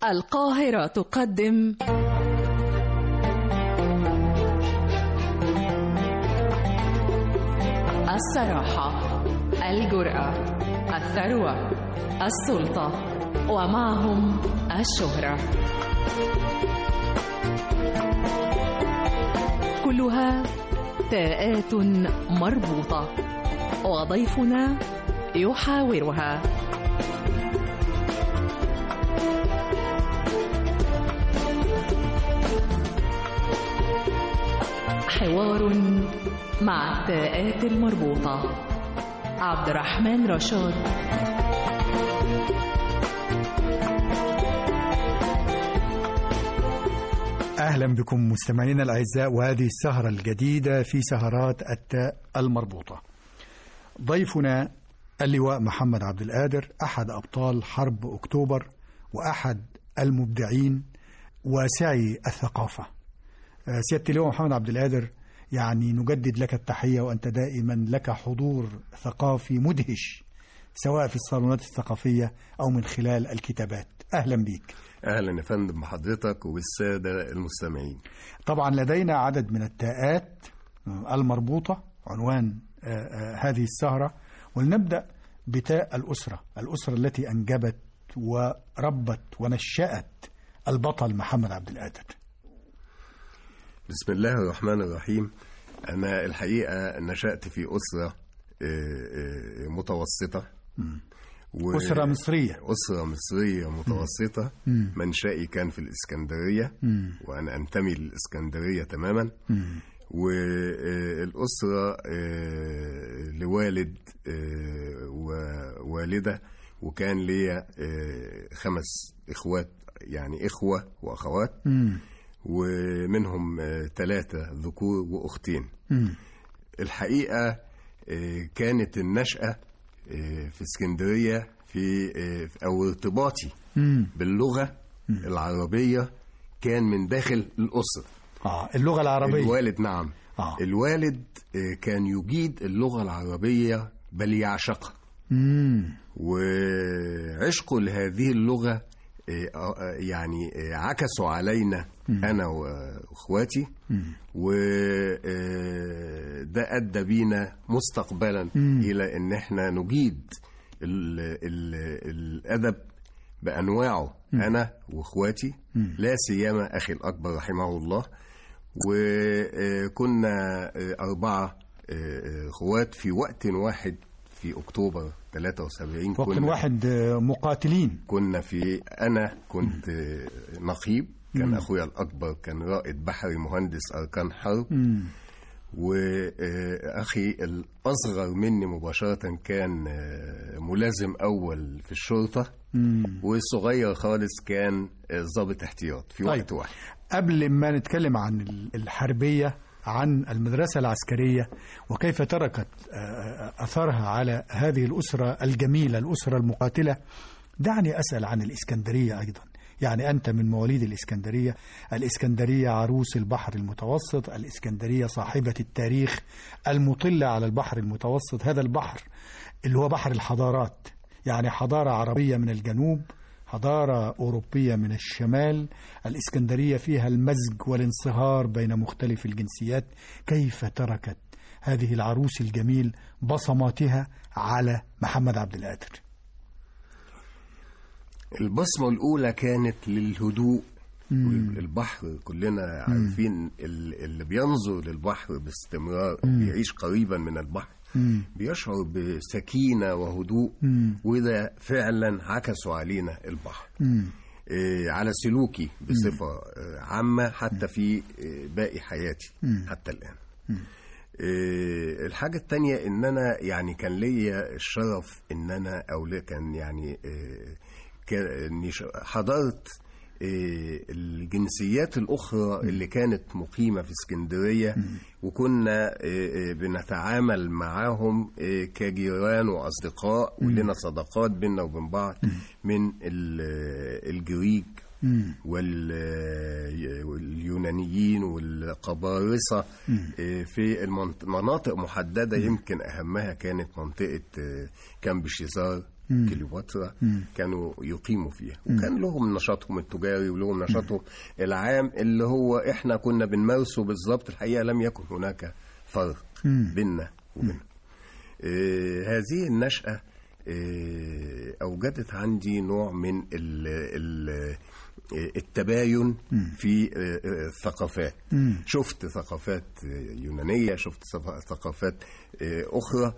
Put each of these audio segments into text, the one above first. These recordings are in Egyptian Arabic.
القاهرة تقدم الصراحة الجرأة الثروة السلطة ومعهم الشهرة كلها تاءات مربوطة وضيفنا يحاورها حوار مع التاءات المربوطة عبد الرحمن رشاد أهلا بكم مستمعينا الأعزاء وهذه السهرة الجديدة في سهرات التاء المربوطة ضيفنا اللواء محمد عبد القادر أحد أبطال حرب أكتوبر وأحد المبدعين وسعي الثقافة آه، سيادة اللواء محمد عبد القادر يعني نجدد لك التحية وأنت دائما لك حضور ثقافي مدهش سواء في الصالونات الثقافية أو من خلال الكتابات أهلا بيك اهلا يا فندم بحضرتك وبالساده المستمعين طبعا لدينا عدد من التاءات المربوطة عنوان آه، آه، هذه السهرة ولنبدأ بتاء الأسرة الأسرة التي أنجبت وربت ونشأت البطل محمد عبد القادر بسم الله الرحمن الرحيم انا الحقيقه نشات في اسره آه، آه، متوسطه و- أسرة مصرية أسرة مصرية متوسطة منشأي كان في الإسكندرية وأنا أنتمي للإسكندرية تماما والأسرة لوالد آه، ووالدة وكان ليا آه، خمس إخوات يعني إخوة وأخوات ومنهم ثلاثة ذكور وأختين الحقيقة آه، كانت النشأة آه، في اسكندرية في آه، أو ارتباطي باللغة العربية كان من داخل الأسرة آه اللغة العربية الوالد نعم آه. الوالد آه، كان يجيد اللغة العربية بل يعشقها مم. وعشقه لهذه اللغة آه، آه، يعني آه، عكسوا علينا أنا وإخواتي وده أدى بينا مستقبلا إلى أن احنا نجيد ال ال الأدب بأنواعه أنا وإخواتي لا سيما أخي الأكبر رحمه الله وكنا أربعة آه، إخوات في وقت واحد في أكتوبر 73 وقت كنا واحد آه، مقاتلين كنا في انا كنت آه، نقيب كان اخويا الاكبر كان رائد بحري مهندس اركان حرب واخي الاصغر مني مباشره كان آه، ملازم اول في الشرطه والصغير خالص كان آه، ضابط احتياط في وقت طيب. واحد قبل ما نتكلم عن ال- الحربية عن المدرسة العسكرية وكيف تركت آه، أثرها على هذه الأسرة الجميلة الأسرة المقاتلة دعني أسأل عن الإسكندرية أيضا يعني أنت من مواليد الإسكندرية الإسكندرية عروس البحر المتوسط الإسكندرية صاحبة التاريخ المطلة على البحر المتوسط هذا البحر اللي هو بحر الحضارات يعني حضارة عربية من الجنوب حضارة أوروبية من الشمال الإسكندرية فيها المزج والانصهار بين مختلف الجنسيات كيف تركت هذه العروس الجميل بصماتها على محمد عبد القادر البصمة الأولى كانت للهدوء البحر كلنا عارفين ال- اللي بينظر للبحر باستمرار أو بيعيش قريبا من البحر بيشعر بسكينة وهدوء وده فعلا عكسوا علينا البحر إيه، على سلوكي بصفة آه، عامة حتى في آه، باقي حياتي حتى الآن إيه، الحاجة التانية ان انا يعني كان ليا الشرف ان انا او ليه كان يعني إيه، كان اني ش- حضرت إيه، الجنسيات الاخرى اللي كانت مقيمة في اسكندرية وكنا إيه، إيه، بنتعامل معاهم إيه، كجيران واصدقاء ولنا صداقات بيننا وبين بعض من ال- الجريج وال- واليونانيين والقبارصة آه، في المنط- مناطق محددة يمكن أهمها كانت منطقة آه، كامب شيزار كليوباترا كانوا يقيموا فيها وكان لهم نشاطهم التجاري ولهم نشاطهم العام اللي هو احنا كنا بنمارسه بالظبط الحقيقه لم يكن هناك فرق بيننا وبينهم آه، هذه النشأة آه، أوجدت عندي نوع من ال ال آه، التباين في آه، آه، الثقافات شفت ثقافات آه، يونانية شفت ثف- ثقافات آه، أخرى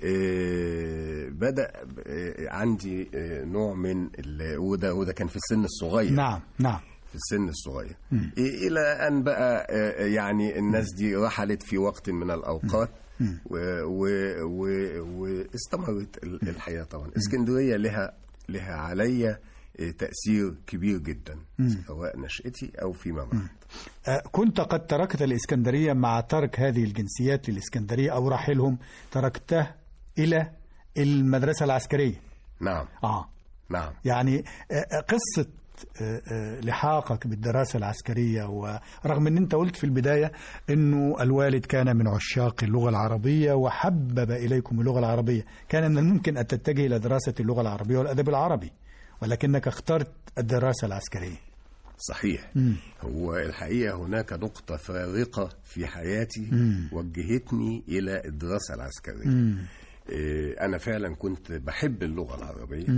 آه، بدأ آه، عندي آه، نوع من ال- وده وده كان في السن الصغير نعم نعم في السن الصغير إيه إلى أن بقى آه، يعني الناس دي رحلت في وقت من الأوقات و- و- و- واستمرت ال- الحياة طبعا اسكندرية لها لها عليا آه، تأثير كبير جدا سواء نشأتي أو فيما بعد آه، كنت قد تركت الإسكندرية مع ترك هذه الجنسيات للإسكندرية أو رحيلهم تركته إلى المدرسة العسكرية نعم آه نعم يعني آه، آه، قصة آه، آه، لحاقك بالدراسة العسكرية ورغم أن أنت قلت في البداية أنه الوالد كان من عشاق اللغة العربية وحبب إليكم اللغة العربية كان من الممكن أن تتجه إلى دراسة اللغة العربية والأدب العربي ولكنك اخترت الدراسة العسكرية صحيح هو الحقيقة هناك نقطة فارقة في حياتي وجهتني إلى الدراسة العسكرية إيه، أنا فعلا كنت بحب اللغة العربية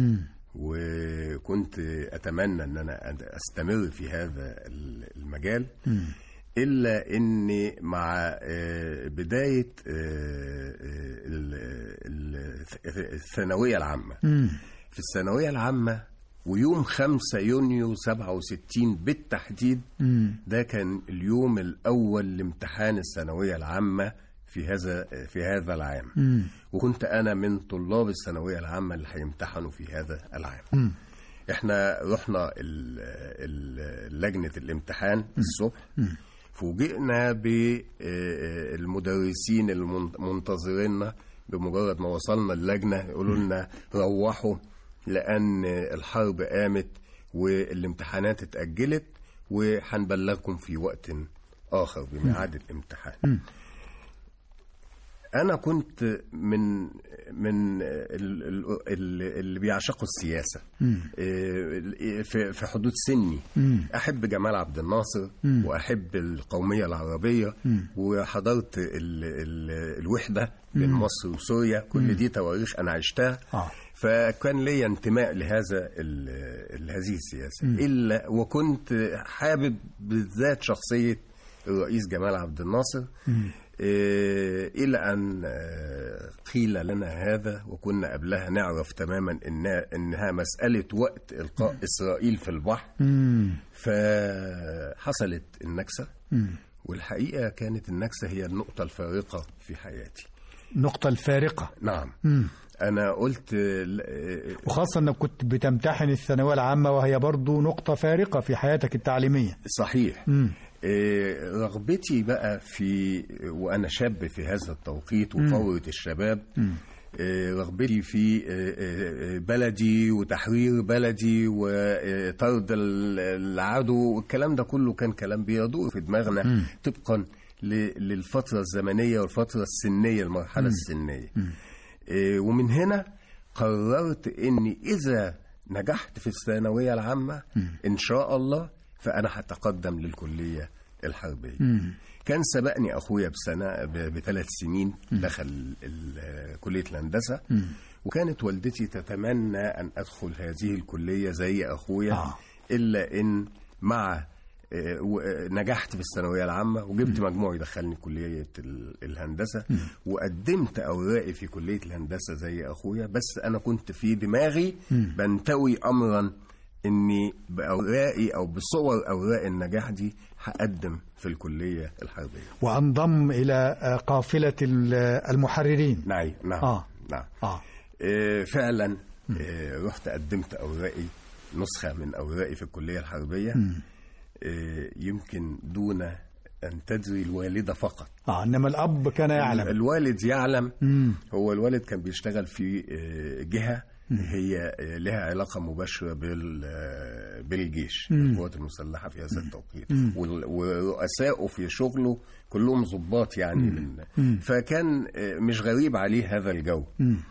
وكنت أتمنى أن أنا أستمر في هذا المجال إلا أني مع آه، بداية آه، آه، ال- ال- الثانوية العامة في الثانوية العامة ويوم 5 يونيو 67 بالتحديد ده كان اليوم الأول لامتحان الثانوية العامة في هذا في هذا العام وكنت أنا من طلاب الثانوية العامة اللي هيمتحنوا في هذا العام احنا رحنا ال- ال- لجنة الامتحان الصبح فوجئنا بالمدرسين المنتظريننا بمجرد ما وصلنا اللجنة يقولوا لنا روحوا لأن الحرب قامت والامتحانات اتأجلت وهنبلغكم في وقت آخر بميعاد الامتحان أنا كنت من من ال- ال- ال- اللي بيعشقوا السياسة إيه، في في حدود سني أحب جمال عبد الناصر وأحب القومية العربية وحضرت ال ال الوحدة بين مصر وسوريا كل دي تواريخ أنا عشتها آه. فكان لي انتماء لهذا ال- لهذه السياسة إلا وكنت حابب بالذات شخصية الرئيس جمال عبد الناصر إيه، إلى أن آه، قيل لنا هذا وكنا قبلها نعرف تماما إنها, إنها مسألة وقت إلقاء إسرائيل في البحر فحصلت النكسة والحقيقة كانت النكسة هي النقطة الفارقة في حياتي النقطة الفارقة نعم أنا قلت آه، وخاصة أنك كنت بتمتحن الثانوية العامة وهي برضو نقطة فارقة في حياتك التعليمية صحيح إيه، رغبتي بقى في وانا شاب في هذا التوقيت وفوره الشباب إيه، رغبتي في إيه، إيه، بلدي وتحرير بلدي وطرد ال- العدو والكلام ده كله كان كلام بيدور في دماغنا طبقا ل- للفترة الزمنية والفترة السنية المرحلة السنية إيه، ومن هنا قررت اني اذا نجحت في الثانويه العامه ان شاء الله فانا هتقدم للكليه الحربيه كان سبقني اخويا بسنه ب- بثلاث سنين دخل ال- كليه الهندسه وكانت والدتي تتمنى ان ادخل هذه الكليه زي اخويا آه. الا ان مع آه، و- آه، نجحت في الثانويه العامه وجبت مجموع يدخلني كليه ال- الهندسه وقدمت اوراقي في كليه الهندسه زي اخويا بس انا كنت في دماغي بنتوي امرا اني باوراقي او بصور اوراق النجاح دي هقدم في الكليه الحربيه وانضم إلى آه، قافلة ال- المحررين نعم نعم آه. نعم آه. آه، فعلا آه، رحت قدمت اوراقي نسخه من اوراقي في الكليه الحربيه آه، يمكن دون ان تدري الوالده فقط آه إنما الأب كان يعلم الوالد يعلم هو الوالد كان بيشتغل في آه، جهه هي آه، لها علاقه مباشره بال آه، بالجيش القوات المسلحه في هذا التوقيت وال- ورؤسائه في شغله كلهم ضباط يعني من فكان آه، مش غريب عليه هذا الجو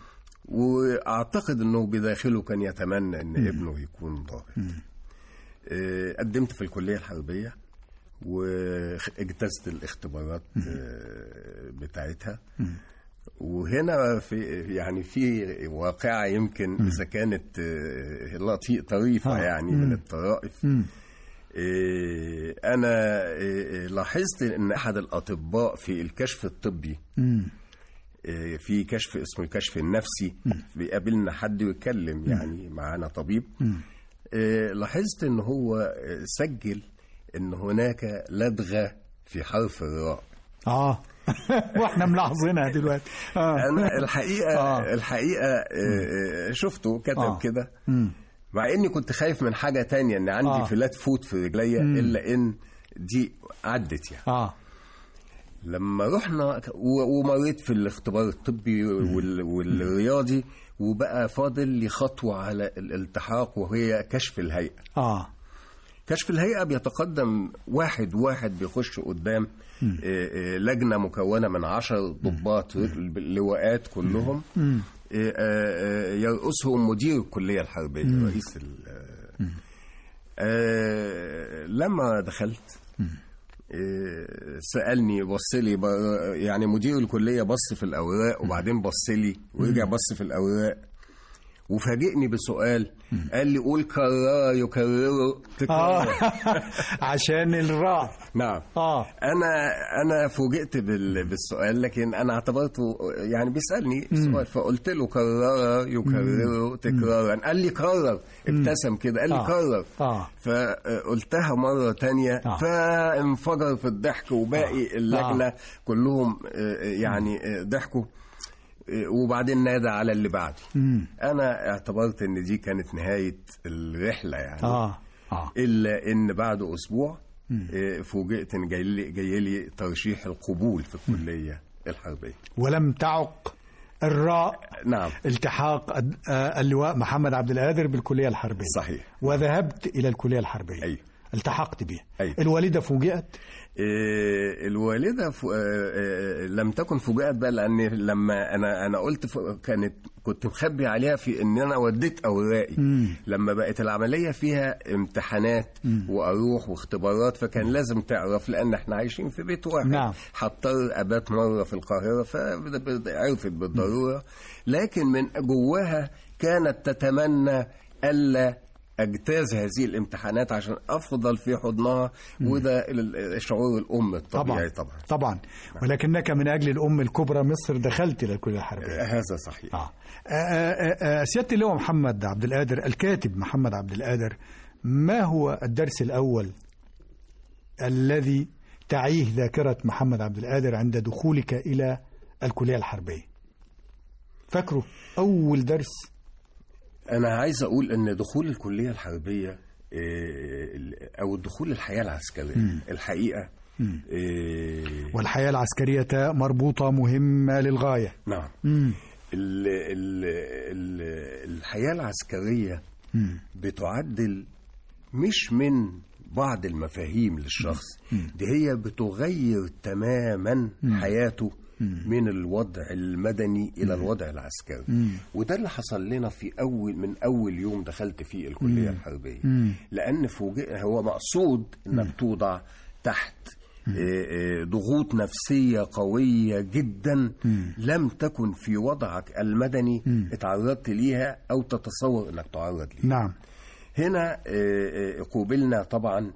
واعتقد انه بداخله كان يتمنى ان ابنه يكون ضابط آه، قدمت في الكليه الحربيه واجتزت الاختبارات آه، بتاعتها وهنا في يعني في واقعه يمكن اذا كانت آه، لطيف طريفه آه. يعني من الطرائف إيه، انا إيه، لاحظت ان احد الاطباء في الكشف الطبي إيه، في كشف اسمه الكشف النفسي بيقابلنا حد ويتكلم يعني معانا طبيب إيه، لاحظت ان هو إيه، سجل ان هناك لدغه في حرف الراء اه واحنا ملاحظينها دلوقتي آه. انا الحقيقه آه. الحقيقه إيه، إيه، شفته كتب آه. كده مم. مع اني كنت خايف من حاجه تانية ان عندي آه. فلات فوت في رجليا الا ان دي عدت يعني اه لما رحنا و- ومريت في الاختبار الطبي وال- والرياضي وبقى فاضل لي خطوة على الالتحاق وهي كشف الهيئة اه كشف الهيئة بيتقدم واحد واحد بيخش قدام آه، آه، لجنة مكونة من عشر ضباط لواءات كلهم آه، آه، آه، يرأسهم مدير الكلية الحربية رئيس ال- آه، آه، لما دخلت آه، سألني بص لي ب- يعني مدير الكلية بص في الأوراق وبعدين بص لي ورجع بص في الأوراق وفاجئني بسؤال قال لي قول كرر يكرره اه تكرر عشان الراء نعم اه انا انا فوجئت بال- بالسؤال لكن انا اعتبرته يعني بيسالني سؤال فقلت له كرر يكرره تكرارا قال لي كرر ابتسم كده قال لي آه. كرر اه فقلتها مرة تانية آه. فانفجر في الضحك وباقي اللجنة كلهم آه، يعني آه، ضحكوا آه، وبعدين نادى على اللي بعدي مم. انا اعتبرت ان دي كانت نهاية الرحلة يعني اه اه الا ان بعد اسبوع آه، فوجئت ان جاي لي جاي لي ترشيح القبول في الكليه الحربيه ولم تعق الراء نعم التحاق الد- آه، اللواء محمد عبد القادر بالكليه الحربيه صحيح وذهبت الى الكليه الحربيه أيوة. التحقت بها أيوة. الوالده فوجئت آه، الوالده ف... آه، آه، لم تكن فوجئت بقى لان لما انا انا قلت ف... كانت كنت مخبي عليها في ان انا وديت اوراقي لما بقت العمليه فيها امتحانات واروح واختبارات فكان لازم تعرف لان احنا عايشين في بيت واحد نعم. هضطر ابات مره في القاهره فعرفت بالضروره لكن من جواها كانت تتمنى الا اجتاز هذه الامتحانات عشان افضل في حضنها وده ال- ال- شعور الام الطبيعي طبعا طبعا, طبعا ولكنك من اجل الام الكبرى مصر دخلت الى الكليه الحربيه هذا صحيح آه. آه، آه، آه، سيادة اللواء محمد عبد القادر الكاتب محمد عبد القادر ما هو الدرس الأول الذي تعيه ذاكرة محمد عبد القادر عند دخولك إلى الكلية الحربية فاكره أول درس انا عايز اقول ان دخول الكليه الحربيه آه، او دخول الحياه العسكريه الحقيقه آه، والحياة العسكرية مربوطة مهمة للغاية نعم مم. ال ال ال الحياة العسكرية بتعدل مش من بعض المفاهيم للشخص دي هي بتغير تماما حياته من الوضع المدني الى الوضع العسكري وده اللي حصل لنا في اول من اول يوم دخلت فيه الكليه الحربيه لان فوجئ هو مقصود انك توضع تحت آه، آه، ضغوط نفسية قوية جدا لم تكن في وضعك المدني اتعرضت ليها أو تتصور أنك تعرض ليها نعم هنا آه، آه، قوبلنا طبعا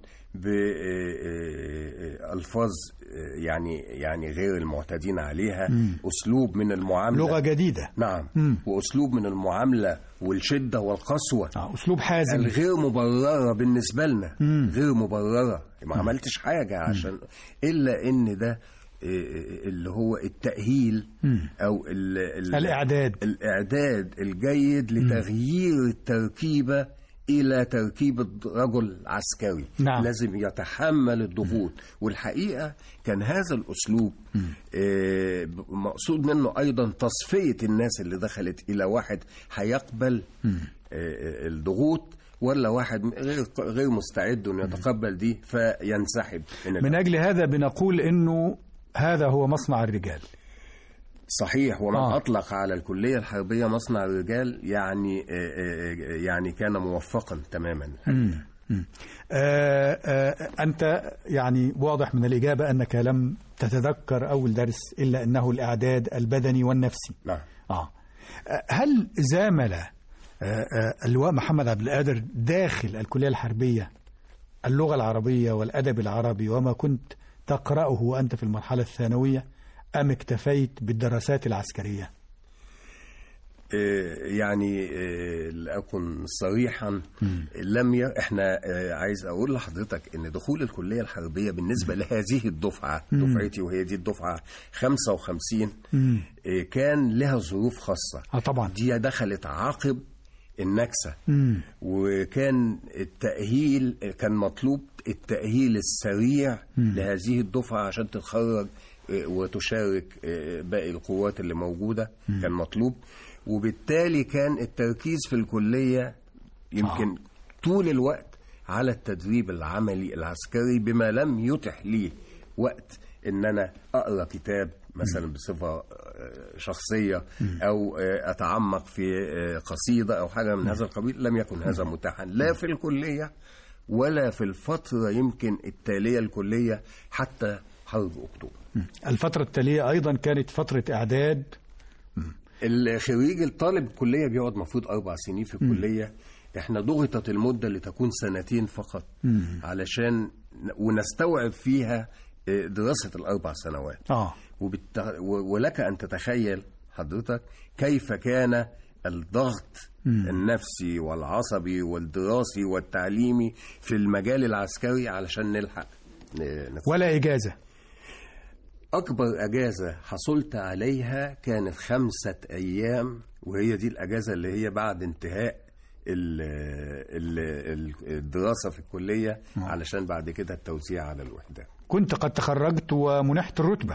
بألفاظ يعني يعني غير المعتادين عليها أسلوب من المعاملة لغة جديدة نعم وأسلوب من المعاملة والشدة والقسوة آه. أسلوب حازم الغير مبررة بالنسبة لنا غير مبررة ما عملتش حاجة عشان إلا إن ده إيه، اللي هو التأهيل أو ال ال الإعداد الإعداد الجيد لتغيير التركيبة إلى تركيبة رجل عسكري نعم. لازم يتحمل الضغوط والحقيقة كان هذا الأسلوب آه، مقصود منه أيضا تصفية الناس اللي دخلت إلى واحد هيقبل آه، الضغوط ولا واحد غير غير مستعد انه يتقبل دي فينسحب من من الأمر. أجل هذا بنقول أنه هذا هو مصنع الرجال صحيح ومن آه. آه. أطلق على الكلية الحربية مصنع الرجال يعني آه، آه، آه، يعني كان موفقا تماما مم. مم. آه، آه، أنت يعني واضح من الإجابة أنك لم تتذكر أول درس إلا أنه الإعداد البدني والنفسي نعم آه. آه، هل زامل آه، آه، اللواء محمد عبد القادر داخل الكلية الحربية اللغة العربية والأدب العربي وما كنت تقرأه وأنت في المرحلة الثانوية أم اكتفيت بالدراسات العسكرية آه، يعني آه، لأكن صريحا لم ي... احنا آه، عايز اقول لحضرتك ان دخول الكليه الحربيه بالنسبه لهذه الدفعه دفعتي وهي دي الدفعه 55 آه، كان لها ظروف خاصه آه طبعا دي دخلت عقب النكسه مم. وكان التأهيل كان مطلوب التأهيل السريع لهذه الدفعة عشان تتخرج آه، وتشارك آه، باقي القوات اللي موجودة كان مطلوب وبالتالي كان التركيز في الكلية يمكن طول الوقت على التدريب العملي العسكري بما لم يتح لي وقت ان انا اقرا كتاب مثلا بصفه آه، شخصيه او آه، اتعمق في آه، قصيده او حاجه من هذا القبيل لم يكن هذا متاحا لا في الكليه ولا في الفتره يمكن التاليه الكليه حتى حرب اكتوبر الفترة التالية أيضا كانت فترة إعداد الخريج الطالب الكليه بيقعد مفروض اربع سنين في الكليه احنا ضغطت المده لتكون سنتين فقط علشان ونستوعب فيها آه، دراسه الاربع سنوات آه وبالت... و- ولك ان تتخيل حضرتك كيف كان الضغط النفسي والعصبي والدراسي والتعليمي في المجال العسكري علشان نلحق ن- نت- ولا إجازة أكبر أجازة حصلت عليها كانت خمسة أيام وهي دي الأجازة اللي هي بعد انتهاء ال ال ال الدراسة في الكلية علشان بعد كده التوزيع على الوحدات كنت قد تخرجت ومنحت الرتبة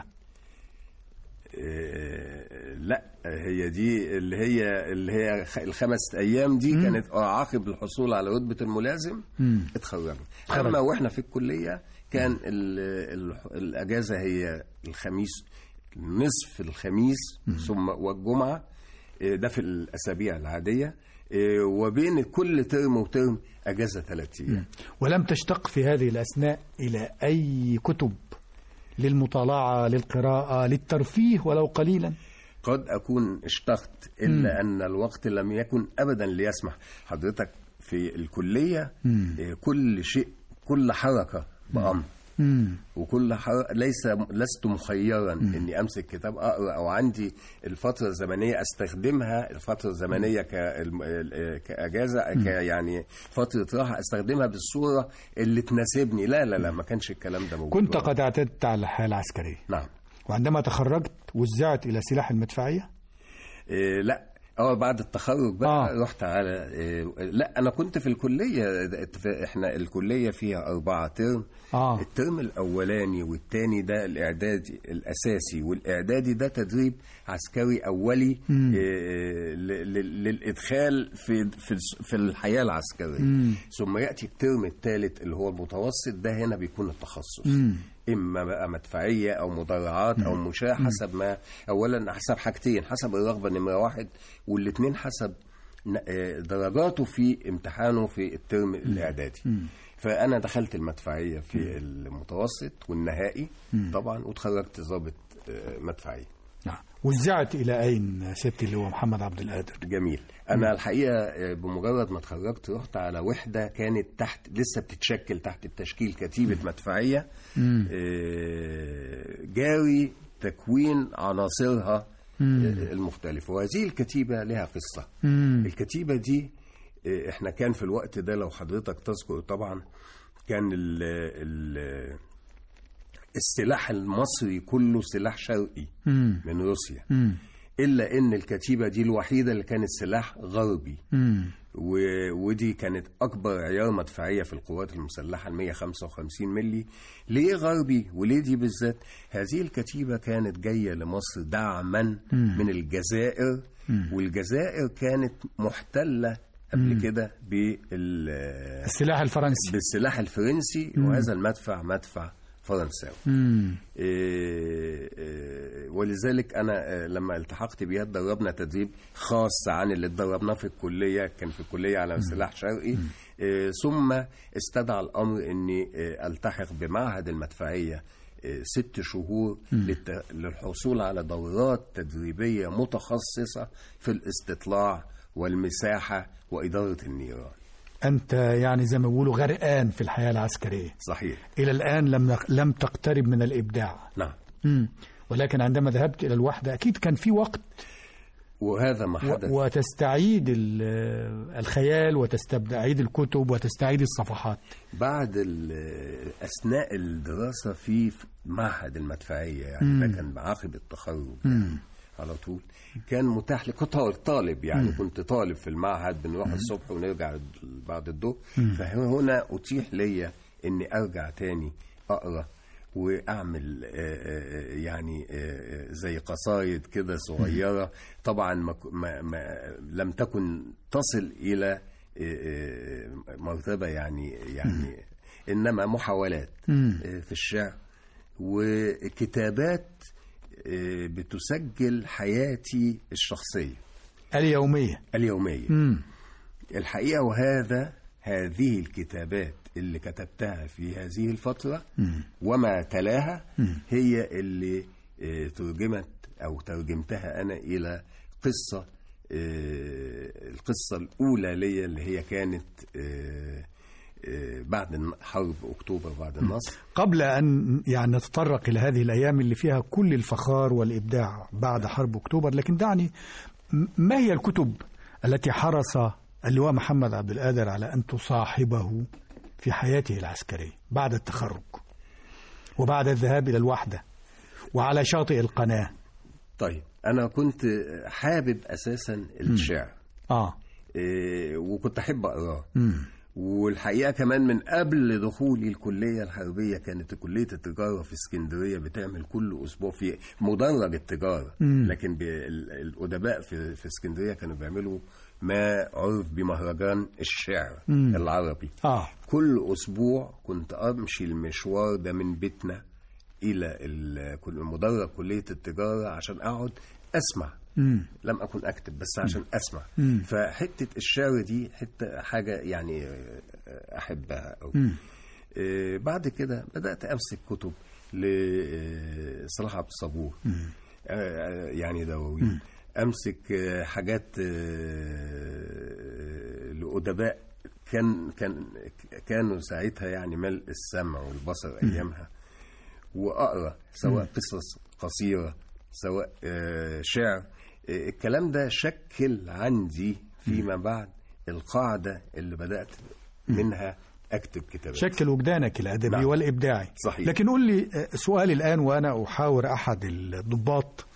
آه، لا هي دي اللي هي اللي هي خ- الخمس ايام دي كانت آه، عقب الحصول على رتبه الملازم اتخرجنا خرج. اما واحنا في الكليه كان ال ال الاجازه هي الخميس نصف الخميس ثم والجمعه آه، ده في الاسابيع العاديه آه، وبين كل ترم وترم اجازه ثلاث ايام ولم تشتق في هذه الأثناء إلى أي كتب للمطالعة للقراءة للترفيه ولو قليلا قد أكون اشتقت إلا أن الوقت لم يكن أبدا ليسمح حضرتك في الكلية آه، كل شيء كل حركة بأمر مم. وكل حركة ليس لست مخيرا اني امسك كتاب اقرا او عندي الفتره الزمنيه استخدمها الفتره الزمنيه كالم- ال- كاجازه ك يعني فتره راحه استخدمها بالصوره اللي تناسبني لا لا لا ما كانش الكلام ده موجود كنت قد اعتدت على الحياة العسكرية نعم وعندما تخرجت وزعت إلى سلاح المدفعية إيه لا اه بعد التخرج بقى آه. آه. رحت على إيه لا انا كنت في الكليه ده- في- احنا الكليه فيها اربعه ترم آه. الترم الاولاني والتاني ده الاعدادي الاساسي والاعدادي ده تدريب عسكري اولي إيه ل- ل- للادخال في في الس- في الحياه العسكريه ثم ياتي الترم الثالث اللي هو المتوسط ده هنا بيكون التخصص اما بقى مدفعيه او مدرعات او مشاة حسب ما اولا حسب حاجتين حسب الرغبه نمره واحد والاثنين حسب ن- آه، درجاته في امتحانه في الترم الاعدادي فانا دخلت المدفعيه في المتوسط والنهائي طبعا وتخرجت ضابط آه، مدفعيه نعم وزعت إلى أين ست اللي هو محمد عبد القادر جميل انا الحقيقه آه، بمجرد ما اتخرجت رحت على وحده كانت تحت لسه بتتشكل تحت التشكيل كتيبه مدفعيه آه، جاري تكوين عناصرها آه، المختلفه وهذه الكتيبه لها قصه الكتيبه دي آه، احنا كان في الوقت ده لو حضرتك تذكر طبعا كان ال ال السلاح المصري كله سلاح شرقي من روسيا الا ان الكتيبه دي الوحيده اللي كانت سلاح غربي و... ودي كانت اكبر عيار مدفعيه في القوات المسلحه ال 155 ملي ليه غربي وليه دي بالذات هذه الكتيبه كانت جايه لمصر دعما من الجزائر والجزائر كانت محتله قبل كده بال السلاح الفرنسي بالسلاح الفرنسي وهذا المدفع مدفع فرنساوي مم. إيه، إيه، ولذلك انا آه، لما التحقت بيها اتدربنا تدريب خاص عن اللي اتدربناه في الكليه كان في الكليه على سلاح شرقي آه، ثم استدعى الامر اني آه، التحق بمعهد المدفعيه آه، ست شهور للت- للحصول على دورات تدريبيه متخصصه في الاستطلاع والمساحه واداره النيران أنت يعني زي ما بيقولوا غرقان في الحياة العسكرية صحيح إلى الآن لم لم تقترب من الإبداع نعم مم. ولكن عندما ذهبت إلى الوحدة أكيد كان في وقت وهذا ما حدث و- وتستعيد ال- الخيال وتستعيد الكتب وتستعيد الصفحات بعد ال- اثناء الدراسه في معهد المدفعيه يعني ده كان عقب التخرج يعني على طول كان متاح لي كنت طالب يعني كنت طالب في المعهد بنروح الصبح ونرجع بعد الظهر فهنا اتيح لي اني ارجع تاني اقرا واعمل آه، آه، يعني آه، زي قصايد كده صغيره طبعا ما ك- ما ما لم تكن تصل الى آه، آه، مرتبه يعني يعني انما محاولات آه، في الشعر وكتابات آه، بتسجل حياتي الشخصيه اليومية اليوميه مم. الحقيقه وهذا هذه الكتابات اللي كتبتها في هذه الفتره وما تلاها هي اللي آه، ترجمت او ترجمتها انا الى قصه آه، القصه الاولى ليا اللي هي كانت آه، آه، بعد الن- حرب اكتوبر بعد النصر قبل أن يعني نتطرق إلى هذه الأيام اللي فيها كل الفخار والإبداع بعد حرب أكتوبر لكن دعني م- ما هي الكتب التي حرص اللواء محمد عبد القادر على أن تصاحبه في حياته العسكرية بعد التخرج وبعد الذهاب إلى الوحدة وعلى شاطئ القناة طيب انا كنت حابب اساسا الشعر آه إيه، وكنت احب اقراه مم. والحقيقه كمان من قبل دخولي الكليه الحربيه كانت كليه التجاره في اسكندريه بتعمل كل اسبوع في مدرج التجاره مم. لكن ب- ال- الادباء في في اسكندريه كانوا بيعملوا ما عرف بمهرجان الشعر مم. العربي آه كل اسبوع كنت امشي المشوار ده من بيتنا الى ال- كل- مدرج كليه التجاره عشان اقعد اسمع مم. لم اكن اكتب بس عشان اسمع مم. فحته الشعر دي حته حاجه يعني آه، احبها أوي. مم. آه، بعد كده بدات امسك كتب لصلاح عبد الصبور آه، يعني دواوين امسك آه، حاجات آه، لادباء كان كان كانوا ساعتها يعني ملء السمع والبصر ايامها واقرا سواء قصص قصيره سواء آه، شعر آه، الكلام ده شكل عندي فيما بعد القاعده اللي بدات منها اكتب كتابات شكل وجدانك الأدبي نعم. والإبداعي صحيح. لكن قل لي آه، سؤالي الآن وأنا أحاور أحد الضباط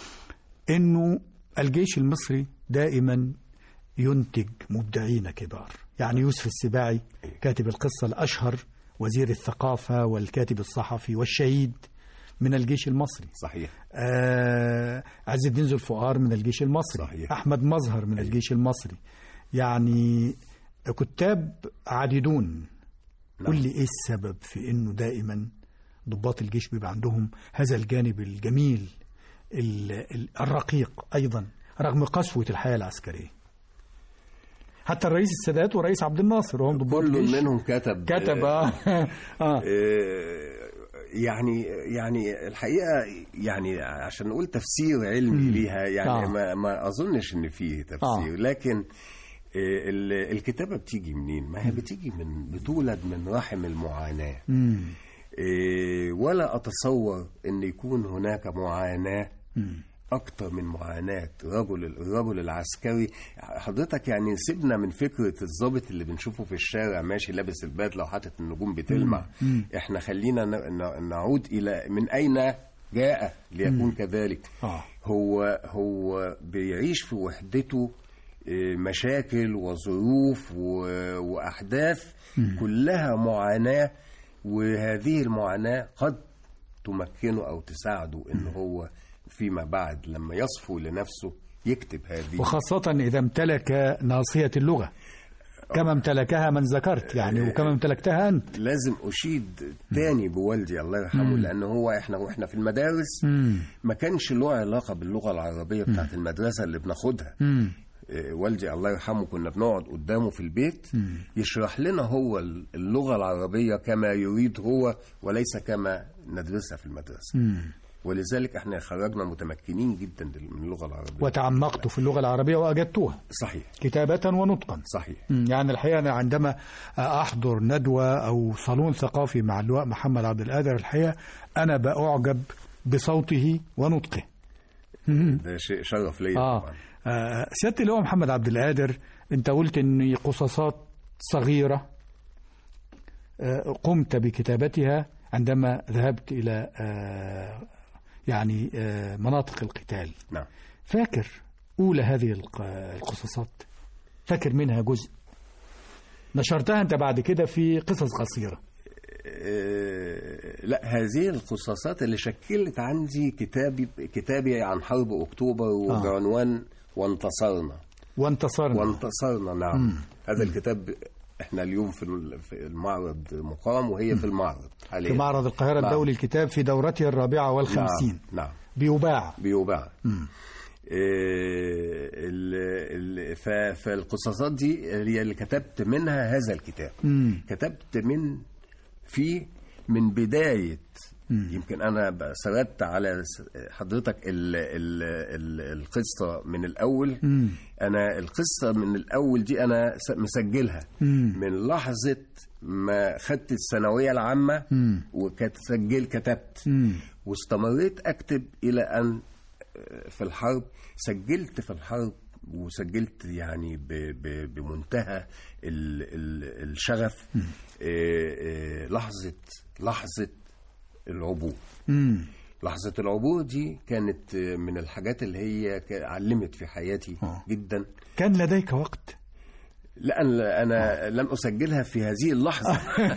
إنه الجيش المصري دائما ينتج مبدعين كبار يعني يوسف السباعي كاتب القصة الأشهر وزير الثقافة والكاتب الصحفي والشهيد من الجيش المصري صحيح آه عز الدين ذو الفقار من الجيش المصري صحيح. أحمد مظهر من الجيش المصري يعني كتاب عديدون قل لي إيه السبب في إنه دائما ضباط الجيش بيبقى عندهم هذا الجانب الجميل ال- ال- الرقيق أيضا رغم قسوة الحياة العسكرية حتى الرئيس السادات والرئيس عبد الناصر وهم ضباط كل الجيش منهم كتب كتب آه. آه. آه، يعني يعني الحقيقه يعني عشان نقول تفسير علمي ليها يعني آه. ما ما اظنش ان فيه تفسير آه. لكن آه، ال- الكتابه بتيجي منين؟ ما هي بتيجي من بتولد من رحم المعاناه مم. آه، ولا اتصور ان يكون هناك معاناه اكتر من معاناه رجل الرجل العسكري حضرتك يعني سيبنا من فكره الضابط اللي بنشوفه في الشارع ماشي لابس البدله وحاطط النجوم بتلمع احنا خلينا ن- ن- نعود الى من اين جاء ليكون كذلك آه. هو هو بيعيش في وحدته آه، مشاكل وظروف و- واحداث كلها معاناه وهذه المعاناه قد تمكنه او تساعده ان هو فيما بعد لما يصفو لنفسه يكتب هذه وخاصة إذا امتلك ناصية اللغة كما امتلكها من ذكرت يعني وكما امتلكتها أنت لازم اشيد تاني بوالدي الله يرحمه لان هو احنا واحنا في المدارس ما كانش له علاقه باللغه العربيه بتاعت المدرسه اللي بناخدها إيه، والدي الله يرحمه كنا بنقعد قدامه في البيت يشرح لنا هو اللغه العربيه كما يريد هو وليس كما ندرسها في المدرسه ولذلك احنا خرجنا متمكنين جدا من اللغه العربيه وتعمقت في اللغة العربية وأجدتها صحيح كتابة ونطقا صحيح مم، يعني الحقيقة أنا عندما أحضر ندوة أو صالون ثقافي مع اللواء محمد عبد القادر الحقيقة أنا بأعجب بصوته ونطقه ده شيء شرف ليا آه. طبعا آه سيادة اللواء محمد عبد القادر أنت قلت أن قصصات صغيرة آه قمت بكتابتها عندما ذهبت إلى آه يعني آه مناطق القتال نعم فاكر أولى هذه الق- القصصات فاكر منها جزء نشرتها أنت بعد كده في قصص قصيرة آه، لا هذه القصاصات اللي شكلت عندي كتابي كتابي عن حرب اكتوبر وبعنوان وانتصرنا وانتصرنا وانتصرنا نعم هذا الكتاب احنا اليوم في ال- في المعرض مقام وهي في المعرض حاليا في معرض القاهرة نعم. الدولي الكتاب في دورته الرابعة والخمسين نعم, نعم. بيباع بيوباع إيه، ال- ال- ف- فالقصصات دي هي اللي كتبت منها هذا الكتاب مم. كتبت من فيه من بداية يمكن أنا ب- سردت على س- حضرتك ال ال ال القصة من الأول أنا القصة من الأول دي أنا س- مسجلها من لحظة ما خدت الثانوية العامة وكنت سجل كتبت واستمريت أكتب إلى أن في الحرب سجلت في الحرب وسجلت يعني ب ب بمنتهى ال ال الشغف آه، آه، لحظة لحظة العبور مم. لحظة العبور دي كانت آه، من الحاجات اللي هي ك- علمت في حياتي آه. جدا كان لديك وقت لا أنا, أنا لم أسجلها في هذه اللحظة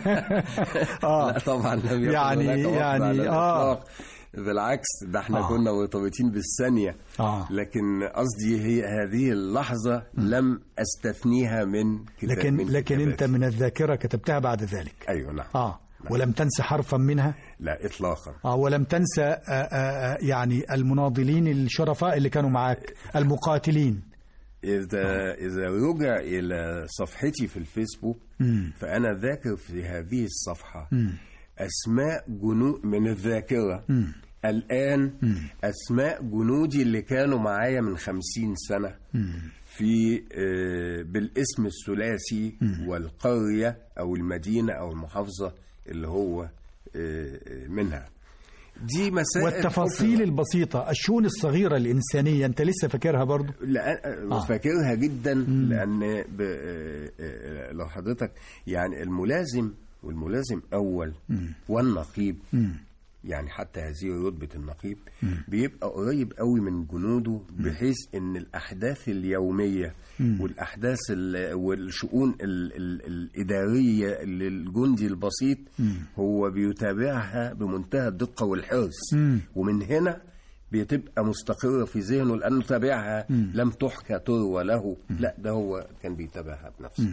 آه. لا طبعا لم يكن يعني- هناك وقت يعني- على آه. الإطلاق. بالعكس ده احنا آه. كنا مرتبطين بالثانية آه. لكن قصدي هي هذه اللحظة لم أستثنيها من كتاب لكن من لكن كتاباتي. أنت من الذاكرة كتبتها بعد ذلك أيوة نعم آه ولم تنسى حرفا منها لا إطلاقا آه ولم تنسى آه آه آه، يعني المناضلين الشرفاء اللي كانوا معاك المقاتلين إذا إذا رجع إلى صفحتي في الفيسبوك فأنا ذاكر في هذه الصفحة أسماء جنود من الذاكرة الآن أسماء جنودي اللي كانوا معايا من خمسين سنة في آه، بالاسم الثلاثي والقرية أو المدينة أو المحافظة اللي هو آه، آه، منها دي مسائل والتفاصيل البسيطة الشؤون الصغيرة الإنسانية أنت لسه فاكرها برضو لا فاكرها جدا لان ب... آه، آه، لو حضرتك يعني الملازم والملازم اول والنقيب يعني حتى هذه رتبه النقيب بيبقى قريب قوي من جنوده بحيث ان الاحداث اليوميه والاحداث ال... والشؤون ال... ال... الاداريه للجندي البسيط هو بيتابعها بمنتهى الدقه والحرص ومن هنا بتبقى مستقرة في ذهنه لأنه تابعها لم تحكى تروى له لا ده هو كان بيتابعها بنفسه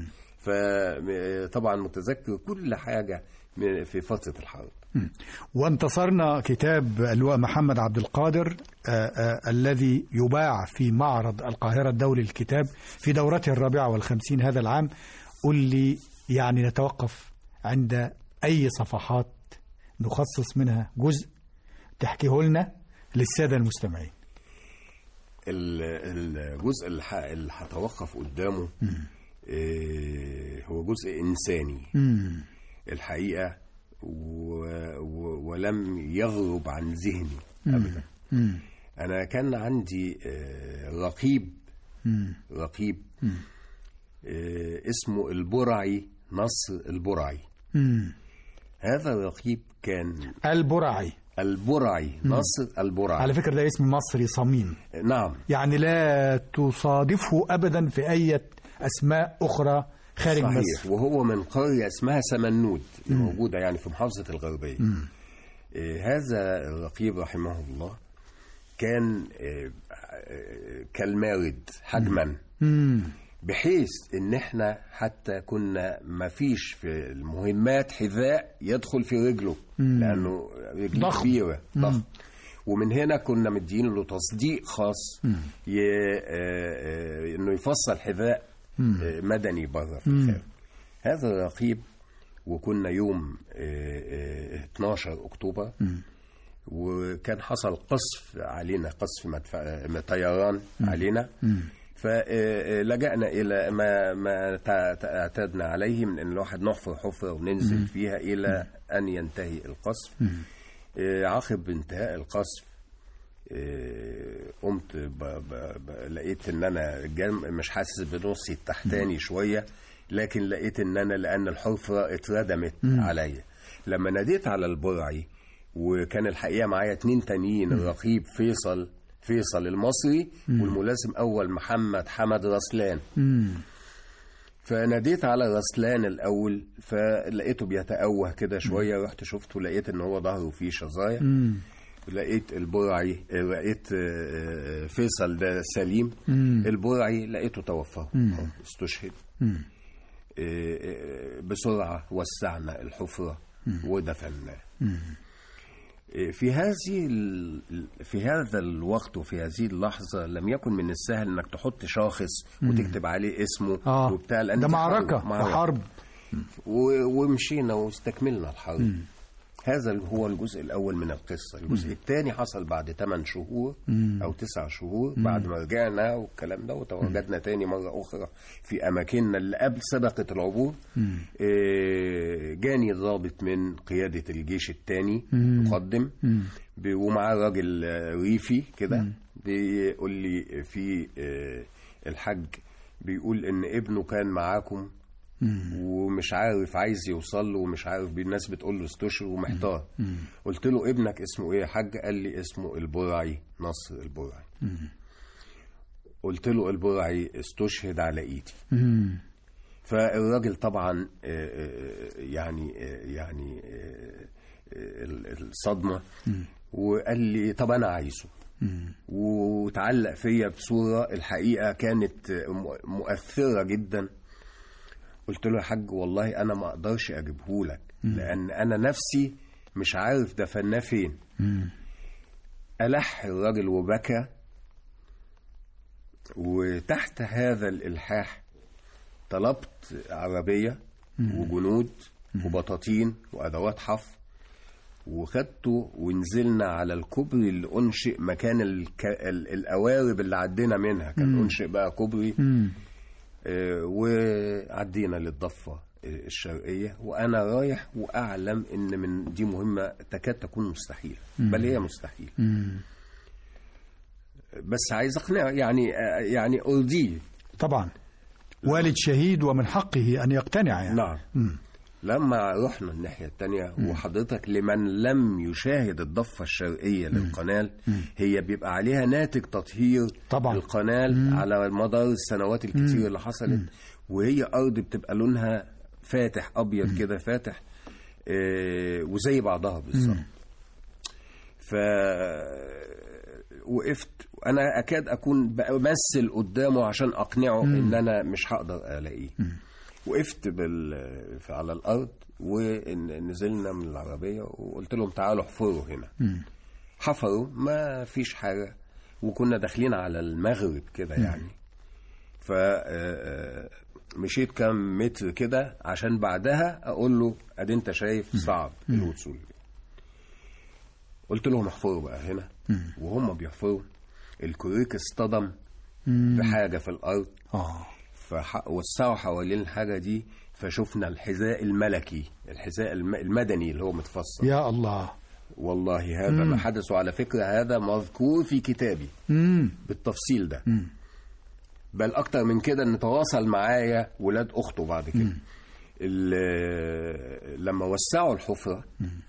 فطبعا متذكر كل حاجة من- في فترة الحرب وانتصرنا كتاب اللواء محمد عبد القادر آه آه الذي يباع في معرض القاهرة الدولي للكتاب في دورته الرابعة والخمسين هذا العام قل لي يعني نتوقف عند أي صفحات نخصص منها جزء تحكيه لنا للسادة المستمعين ال- الجزء اللي ح- اللي هتوقف قدامه آه، هو جزء إنساني الحقيقة و... و... ولم يغرب عن ذهني أبدا أنا كان عندي آه، رقيب رقيب آه، اسمه البرعي نصر البرعي هذا الرقيب كان البرعي البرعي نصر البرعي على فكرة ده اسم مصري صميم نعم يعني لا تصادفه أبدا في أي أسماء أخرى خارج صحيح مصر وهو من قرية اسمها سمنود موجودة يعني في محافظة الغربية آه، هذا الرقيب رحمه الله كان آه، آه، كالمارد حجما بحيث ان احنا حتى كنا ما فيش في المهمات حذاء يدخل في رجله لانه رجله ضخم. كبيره ضخم ومن هنا كنا مدين له تصديق خاص ي... آه، آه، انه يفصل حذاء آه، مدني بره في الخارج هذا الرقيب وكنا يوم آه، آه، 12 اكتوبر وكان حصل قصف علينا قصف مدفع طيران علينا فلجأنا إلى ما ما تع- تع- اعتدنا عليه من أن الواحد نحفر حفرة وننزل فيها إلى أن ينتهي القصف آه، عقب انتهاء القصف آه، قمت ب... ب... ب... لقيت ان انا جم... مش حاسس بنصي التحتاني شويه لكن لقيت ان انا لان الحفره اتردمت عليا لما ناديت على البرعي وكان الحقيقه معايا اتنين تانيين الرقيب فيصل فيصل المصري والملازم اول محمد حمد رسلان فناديت على رسلان الاول فلقيته بيتأوه كده شويه رحت شفته لقيت ان هو ظهره فيه شظايا لقيت البرعي لقيت آه، فيصل ده سليم البرعي لقيته توفى استشهد آه، آه، بسرعة وسعنا الحفرة ودفناه آه، في هذه ال- في هذا الوقت وفي هذه اللحظة لم يكن من السهل انك تحط شاخص وتكتب عليه اسمه اه وبتاع لأن ده دي معركة حرب- وحرب و- ومشينا واستكملنا الحرب هذا هو الجزء الأول من القصة الجزء الثاني حصل بعد 8 شهور أو 9 شهور بعد ما رجعنا والكلام ده وتواجدنا تاني مرة أخرى في أماكننا اللي قبل سبقة العبور آه، جاني ضابط من قيادة الجيش الثاني مقدم ب- ومعاه راجل آه، ريفي كده بيقول لي في آه، الحاج بيقول ان ابنه كان معاكم ومش عارف عايز يوصل له ومش عارف بي- الناس بتقول له استشهد ومحتار قلت له ابنك اسمه ايه يا حاج قال لي اسمه البرعي نصر البرعي قلت له البرعي استشهد على ايدي فالراجل طبعا آه، آه، يعني آه، يعني آه، آه، ال- الصدمه وقال لي طب انا عايزه وتعلق فيا بصوره الحقيقه كانت م- مؤثره جدا قلت له يا حاج والله انا ما اقدرش اجيبه لك لان انا نفسي مش عارف دفناه فين الح الراجل وبكى وتحت هذا الالحاح طلبت عربيه وجنود وبطاطين وادوات حفر وخدته ونزلنا على الكوبري اللي انشئ مكان الك... ال... القوارب اللي عدينا منها كان انشئ بقى كوبري آه، وعدينا للضفة آه، الشرقية وأنا رايح وأعلم إن من دي مهمة تكاد تكون مستحيلة بل هي مستحيلة بس عايز أقنع يعني آه، يعني أرضيه طبعا والد شهيد ومن حقه أن يقتنع يعني نعم لما رحنا الناحية التانية وحضرتك لمن لم يشاهد الضفة الشرقية للقنال هي بيبقى عليها ناتج تطهير طبعا. القنال على مدار السنوات الكتير اللي حصلت وهي أرض بتبقى لونها فاتح أبيض كده فاتح آه، وزي بعضها بالظبط ف وقفت انا اكاد اكون بمثل قدامه عشان اقنعه ان انا مش هقدر الاقيه وقفت بال... على الارض ونزلنا من العربيه وقلت لهم تعالوا احفروا هنا حفروا ما فيش حاجه وكنا داخلين على المغرب كده يعني ف آه، مشيت كام متر كده عشان بعدها اقول له ادي انت شايف صعب الوصول قلت لهم احفروا بقى هنا وهم بيحفروا الكوريك اصطدم بحاجه في الارض آه فوسعوا حوالين الحاجه دي فشفنا الحذاء الملكي الحذاء الم- المدني اللي هو متفصل يا الله والله هذا ما حدث وعلى فكره هذا مذكور في كتابي مم. بالتفصيل ده بل اكتر من كده ان تواصل معايا ولاد اخته بعد كده ال- لما وسعوا الحفره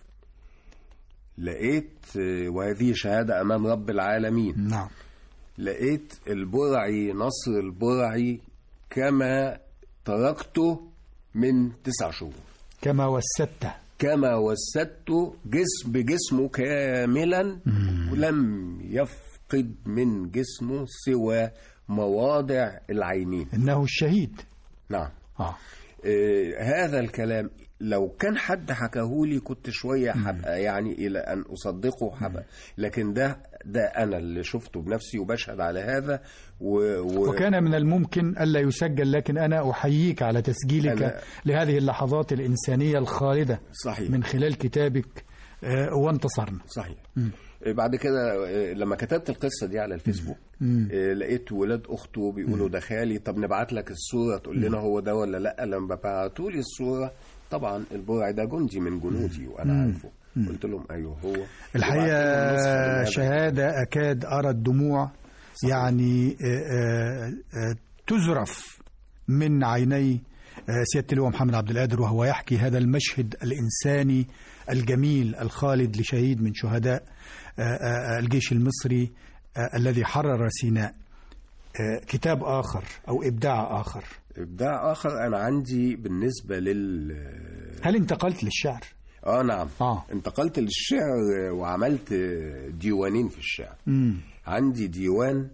لقيت وهذه شهاده امام رب العالمين نعم لقيت البرعي نصر البرعي كما تركته من تسع شهور كما وسدته كما وسدته جسم بجسمه كاملا ولم يفقد من جسمه سوى مواضع العينين انه الشهيد نعم اه آه، هذا الكلام لو كان حد حكاهولي كنت شوية حبقى يعني إلى أن أصدقه حبقى لكن ده ده أنا اللي شفته بنفسي وبشهد على هذا و... و... وكان من الممكن الا يسجل لكن انا احييك على تسجيلك أنا- لهذه اللحظات الانسانيه الخالده صحيح من خلال كتابك آه، وانتصرنا صحيح آه، بعد كده آه، لما كتبت القصة دي على الفيسبوك آه، لقيت ولاد أخته بيقولوا ده خالي طب نبعت لك الصورة تقول لنا هو ده ولا لأ لما بعتوا لي الصورة طبعا البرع ده جندي من جنودي وأنا عارفه قلت لهم أيوه هو الحقيقه وبعت لهم نسخة من هذا. شهاده اكاد ارى الدموع يعني آه، آه، آه، تزرف من عيني آه، سياده اللواء محمد عبد القادر وهو يحكي هذا المشهد الانساني الجميل الخالد لشهيد من شهداء آه، آه، الجيش المصري آه، الذي حرر سيناء آه، كتاب اخر او ابداع اخر ابداع اخر انا عندي بالنسبه لل هل انتقلت للشعر؟ اه نعم آه. انتقلت للشعر وعملت ديوانين في الشعر مم. عندي ديوان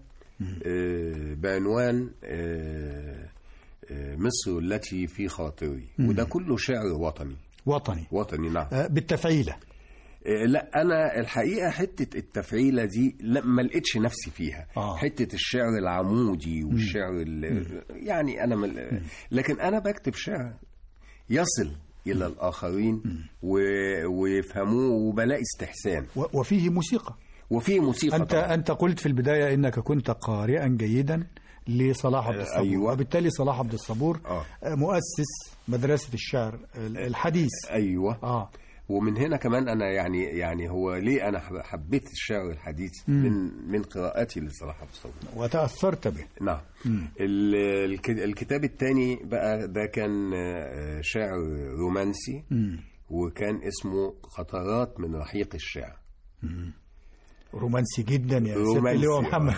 آه، بعنوان آه، آه، مصر التي في خاطري وده كله شعر وطني وطني وطني نعم آه، بالتفعيله آه، لا انا الحقيقه حته التفعيله دي لا ما لقيتش نفسي فيها آه. حته الشعر العمودي والشعر ال- يعني انا مل... لكن انا بكتب شعر يصل الى الاخرين و... ويفهموه وبلاقي استحسان و- وفيه موسيقى وفي موسيقى انت طبعاً. انت قلت في البدايه انك كنت قارئا جيدا لصلاح عبد الصبور أيوة. وبالتالي صلاح عبد الصبور آه. آه، مؤسس مدرسه الشعر ال- الحديث ايوه اه ومن هنا كمان انا يعني يعني هو ليه انا حب- حبيت الشعر الحديث من من قراءتي لصلاح عبد الصبور وتاثرت به نعم ال- الك- الكتاب الثاني بقى ده كان آه، شعر رومانسي وكان اسمه خطرات من رحيق الشعر رومانسي جدا يا سيادة رومانسي، اللواء آه. محمد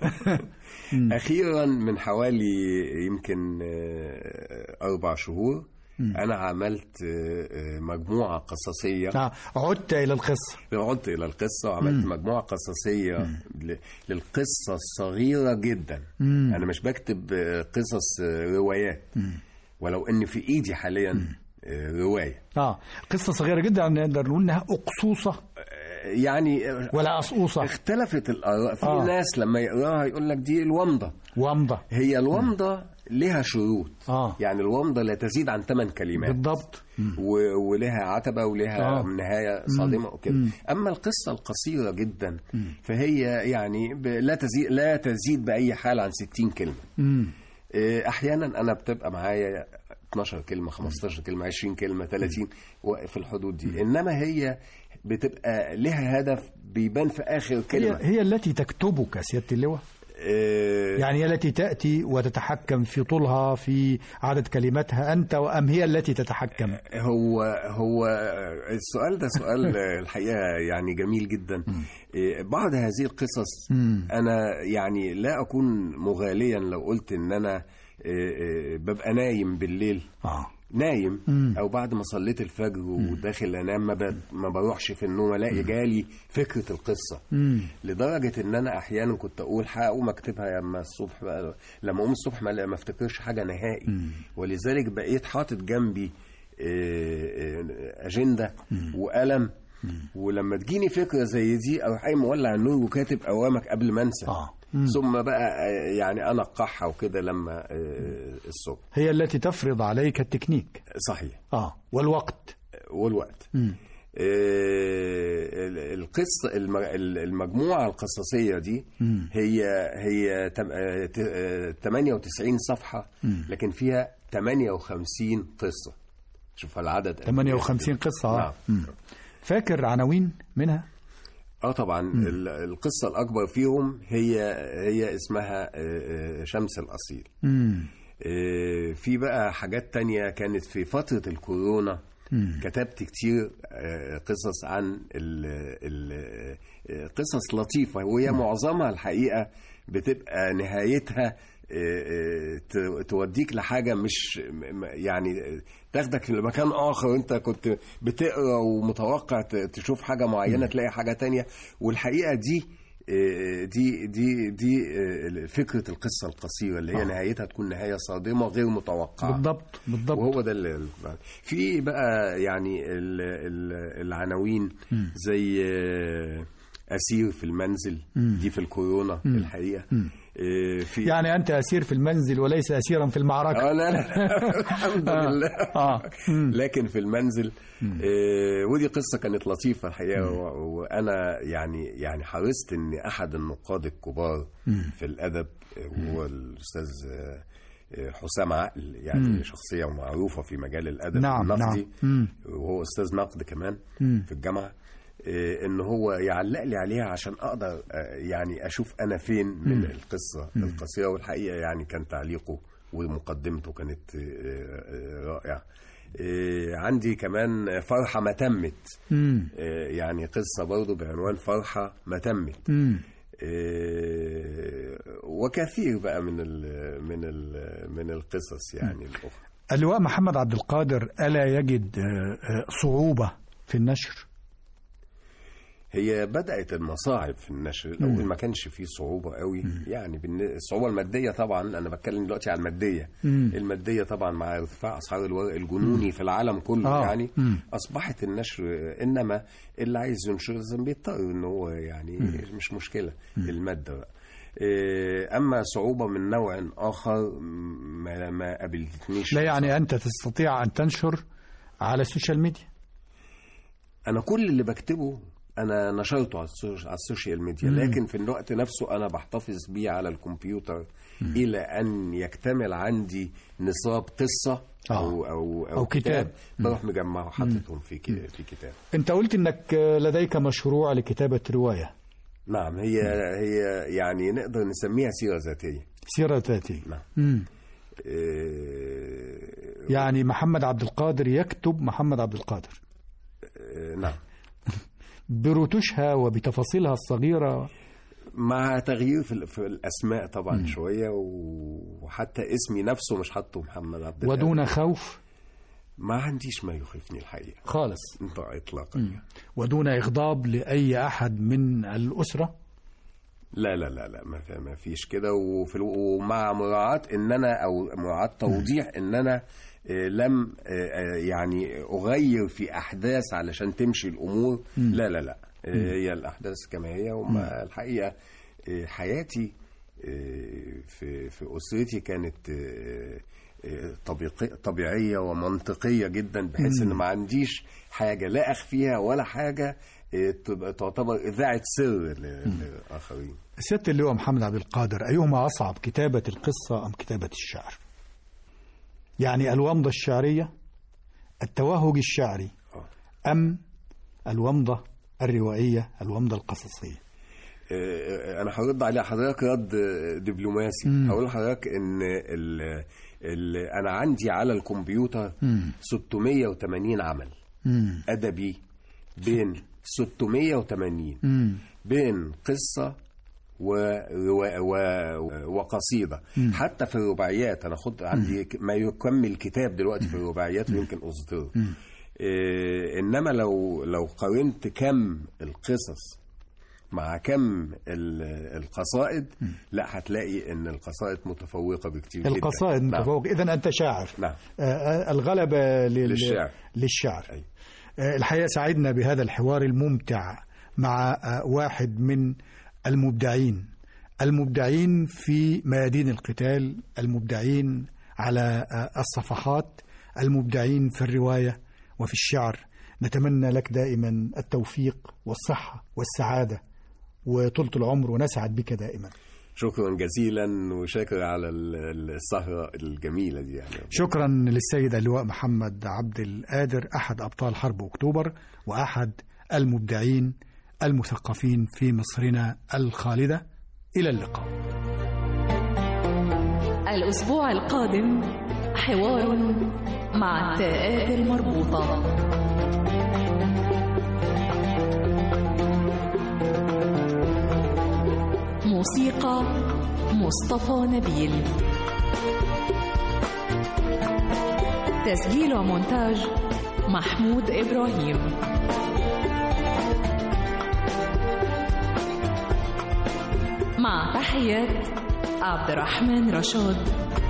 اخيرا من حوالي يمكن آه، اربع شهور انا عملت آه، آه، مجموعه قصصيه آه، عدت الى القصه عدت الى القصه وعملت مجموعه قصصيه ل- للقصه الصغيره جدا انا مش بكتب آه، قصص آه، روايات ولو ان في ايدي حاليا آه، روايه اه قصه صغيره جدا نقدر نقول انها اقصوصه آه، يعني آه، ولا قصقوصه اختلفت الاراء في آه. ناس لما يقراها يقول لك دي الومضه ومضه هي الومضه لها شروط آه. يعني الومضه لا تزيد عن ثمان كلمات بالضبط و- ولها عتبة ولها آه. نهاية صادمة وكده أما القصة القصيرة جدا فهي يعني ب- لا تزيد لا تزيد بأي حال عن 60 كلمة مم. إيه، أحيانا أنا بتبقى معايا 12 كلمة 15 كلمة 20 كلمة 30 في الحدود دي إنما هي بتبقى لها هدف بيبان في آخر هي, كلمة هي التي تكتبك سياده اللواء إيه، يعني هي التي تأتي وتتحكم في طولها في عدد كلماتها أنت وأم هي التي تتحكم هو هو السؤال ده سؤال الحقيقه يعني جميل جدا إيه، بعض هذه القصص انا يعني لا اكون مغاليا لو قلت ان انا إيه، إيه، ببقى نايم بالليل آه. نايم او بعد ما صليت الفجر وداخل انام ما, ب... ما بروحش في النوم الاقي جالي فكره القصه لدرجه ان انا احيانا كنت اقول هقوم اكتبها لما الصبح بقى لما اقوم الصبح ما ما افتكرش حاجه نهائي ولذلك بقيت حاطط جنبي آه، آه، اجنده وقلم ولما تجيني فكره زي دي اروح قايم مولع النور وكاتب اوامك قبل ما انسى آه. ثم بقى آه، يعني انقحها وكده لما آه، الصبح هي التي تفرض عليك التكنيك صحيح آه والوقت والوقت آه، ال- القصة الم- ال- المجموعة القصصية دي هي هي تم- آه، ت- آه، 98 صفحة لكن فيها 58 قصة شوف العدد قد إيه. 58 قصة آه. نعم. مم. فاكر عناوين منها اه طبعا ال- القصة الأكبر فيهم هي هي اسمها آه، آه، شمس الأصيل مم. آه، في بقى حاجات تانية كانت في فترة الكورونا كتبت كتير آه، قصص عن ال ال آه، قصص لطيفة وهي معظمها الحقيقة بتبقى نهايتها آه، آه، ت- توديك لحاجة مش م- م- يعني تاخدك لمكان آخر أنت كنت بتقرا ومتوقع ت- تشوف حاجة معينة تلاقي حاجة تانية والحقيقة دي آه، دي دي دي آه، فكره القصه القصيره اللي هي آه. نهايتها تكون نهايه صادمه غير متوقعه بالضبط بالضبط وهو ده اللي في بقى يعني ال- ال- العناوين زي آه، اسير في المنزل دي في الكورونا الحقيقه آه، في يعني أنت أسير في المنزل وليس أسيرا في المعركة اه لا لا لا الحمد لله آه. مم. لكن في المنزل آه ودي قصه كانت لطيفه الحقيقه و- وانا يعني يعني حرصت ان احد النقاد الكبار في الادب آه، هو الاستاذ آه، آه، حسام عقل يعني شخصيه معروفه في مجال الادب نعم، النقدي نعم. مم. وهو استاذ نقد كمان مم. في الجامعه آه، ان هو يعلق لي عليها عشان اقدر آه، يعني اشوف انا فين من القصه القصيره والحقيقه يعني كان تعليقه ومقدمته كانت آه، آه، رائعه آه، عندي كمان فرحه ما تمت مم. آه، يعني قصه برضه بعنوان فرحه ما تمت مم. آه، وكثير بقى من ال من ال من القصص يعني الاخرى اللواء محمد عبد القادر ألا يجد آه، آه، صعوبة في النشر هي بدأت المصاعب في النشر الأول ما كانش فيه صعوبة قوي يعني بالن- الصعوبة المادية طبعا أنا بتكلم دلوقتي على المادية مم. المادية طبعا مع ارتفاع أسعار الورق الجنوني في العالم كله آه. يعني مم. أصبحت النشر إنما اللي عايز ينشر لازم بيضطر إن هو يعني مش مشكلة المادة بقى إيه، أما صعوبة من نوع آخر ما, ما قابلتنيش لا يعني أنت تستطيع أن تنشر على السوشيال ميديا انا كل اللي بكتبه انا نشرته على السوش- على السوشيال ميديا لكن في الوقت نفسه انا بحتفظ بيه على الكمبيوتر الى ان يكتمل عندي نصاب قصه آه. او او أو كتاب. بروح مجمعه وحاططهم في ك- في كتاب أنت قلت أنك آه، لديك مشروع لكتابة رواية نعم هي هي يعني نقدر نسميها سيره ذاتيه سيرة ذاتية نعم مم. إيه، يعني محمد عبد القادر يكتب محمد عبد القادر إيه، نعم برتوشها وبتفاصيلها الصغيرة مع تغيير في, ال- في الاسماء طبعا شويه وحتى اسمي نفسه مش حاطه محمد عبد القادر ودون خوف ما عنديش ما يخيفني الحقيقه خالص اطلاقا ودون إغضاب لأي أحد من الأسرة لا لا لا لا ما في- ما فيش كده وفي الو- ومع مراعاة ان انا او مراعاة توضيح ان انا آه، لم آه، آه، يعني اغير في احداث علشان تمشي الامور لا لا لا آه، هي الاحداث كما هي وما الحقيقه آه، حياتي آه، في في اسرتي كانت آه، آه، طبيقي- طبيعيه ومنطقيه جدا بحيث ان ما عنديش حاجه لا اخفيها ولا حاجه آه، تبقى تعتبر اذاعه سر ل- للاخرين سيادة اللواء محمد عبد القادر أيهما أصعب كتابة القصة أم كتابة الشعر يعني الومضة الشعرية التوهج الشعري أم الومضة الروائية الومضة القصصية آه، انا هرد على حضرتك رد دبلوماسي هقول لحضرتك ان ال ال انا عندي على الكمبيوتر 680 عمل مم. ادبي بين 680 مم. بين قصه وروا- و- وقصيده حتى في الرباعيات انا خد عندي ك- ما يكمل كتاب دلوقتي في الرباعيات ويمكن اصدره إيه انما لو لو قارنت كم القصص مع كم ال- القصائد لا هتلاقي ان القصائد متفوقه بكتير جدا القصائد نعم. متفوق إذا أنت شاعر نعم آه، آه، الغلبة لل... للشعر. للشعر أي. آه، الحقيقة سعدنا بهذا الحوار الممتع مع آه، واحد من المبدعين المبدعين في ميادين القتال المبدعين على آه، الصفحات المبدعين في الرواية وفي الشعر نتمنى لك دائما التوفيق والصحة والسعادة وطولة العمر ونسعد بك دائما شكرا جزيلا وشاكر على ال- السهره الجميله دي يعني شكرا للسيد اللواء محمد عبد القادر أحد أبطال حرب أكتوبر وأحد المبدعين المثقفين في مصرنا الخالدة إلى اللقاء الأسبوع القادم حوار مع التاءات المربوطة موسيقى مصطفى نبيل تسجيل ومونتاج محمود إبراهيم مع تحيات عبد الرحمن رشاد